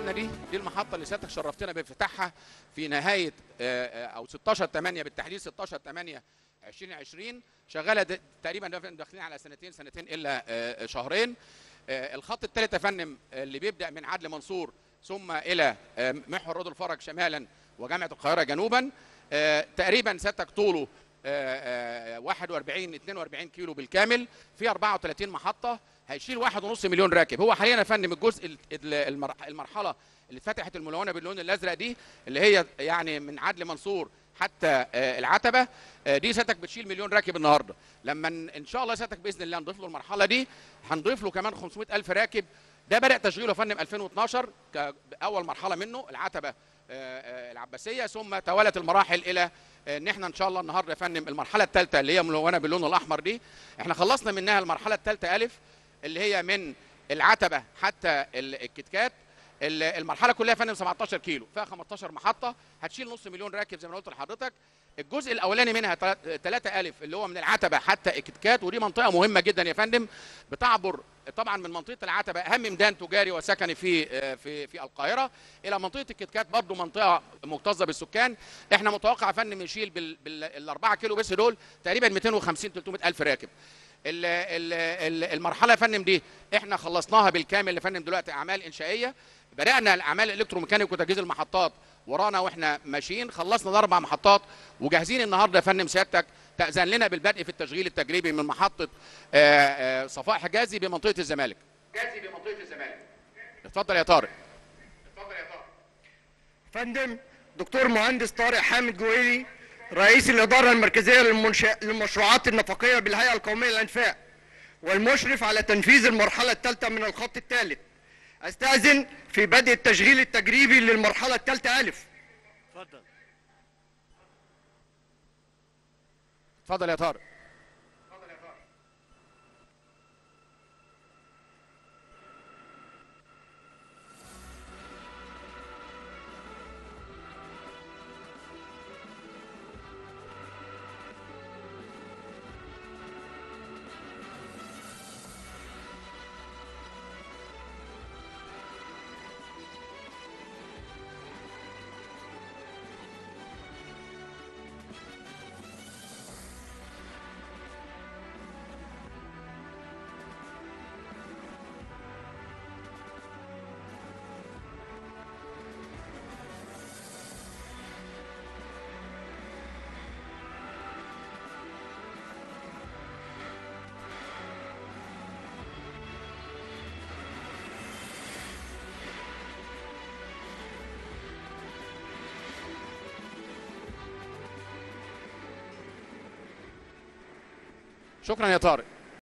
قدامنا دي دي المحطه اللي سيادتك شرفتنا بافتتاحها في نهايه آه، آه، او 16 8 بالتحديد 16 8 2020 شغاله د- تقريبا داخلين على سنتين سنتين الا آه، شهرين آه، الخط الثالث يا فندم آه، اللي بيبدا من عدل منصور ثم الى آه، محور رود الفرج شمالا وجامعه القاهره جنوبا آه، تقريبا سيادتك طوله آه، آه، 41 42 كيلو بالكامل في 34 محطه هيشيل واحد ونص مليون راكب هو حاليا يا فندم الجزء ال- ال- المر- المرحله اللي اتفتحت الملونه باللون الازرق دي اللي هي يعني من عدل منصور حتى آه، العتبه آه، دي سيادتك بتشيل مليون راكب النهارده لما ن- ان شاء الله سيادتك باذن الله نضيف له المرحله دي هنضيف له كمان 500 الف راكب ده بدا تشغيله يا فندم 2012 كاول مرحله منه العتبه آه، آه، العباسيه ثم توالت المراحل الى آه، ان احنا ان شاء الله النهارده يا فندم المرحله الثالثه اللي هي ملونه باللون الاحمر دي احنا خلصنا منها المرحله الثالثه الف اللي هي من العتبه حتى ال- الكتكات ال- المرحله كلها يا فندم 17 كيلو فيها 15 محطه هتشيل نص مليون راكب زي ما أنا قلت لحضرتك الجزء الاولاني منها 3 الف اللي هو من العتبه حتى الكتكات ودي منطقه مهمه جدا يا فندم بتعبر طبعا من منطقه العتبه اهم ميدان تجاري وسكني في آه، في في القاهره الى منطقه الكتكات برضو منطقه مكتظه بالسكان احنا متوقع يا فندم يشيل بال بالاربعه كيلو بس دول تقريبا 250 300 الف راكب ال- ال- ال- المرحله يا فندم دي احنا خلصناها بالكامل يا فندم دلوقتي اعمال انشائيه بدانا الاعمال الالكتروميكانيك وتجهيز المحطات ورانا واحنا ماشيين خلصنا الاربع محطات وجاهزين النهارده يا فندم سيادتك تاذن لنا بالبدء في التشغيل التجريبي من محطه آه، آه، صفاء حجازي بمنطقه الزمالك حجازي بمنطقه الزمالك اتفضل يا طارق اتفضل يا طارق فندم دكتور مهندس طارق حامد جويلي رئيس الإدارة المركزية للمنشأ للمشروعات النفقية بالهيئة القومية للأنفاق والمشرف على تنفيذ المرحلة الثالثة من الخط الثالث أستأذن في بدء التشغيل التجريبي للمرحلة الثالثة ألف اتفضل اتفضل يا طارق شكرا يا طارق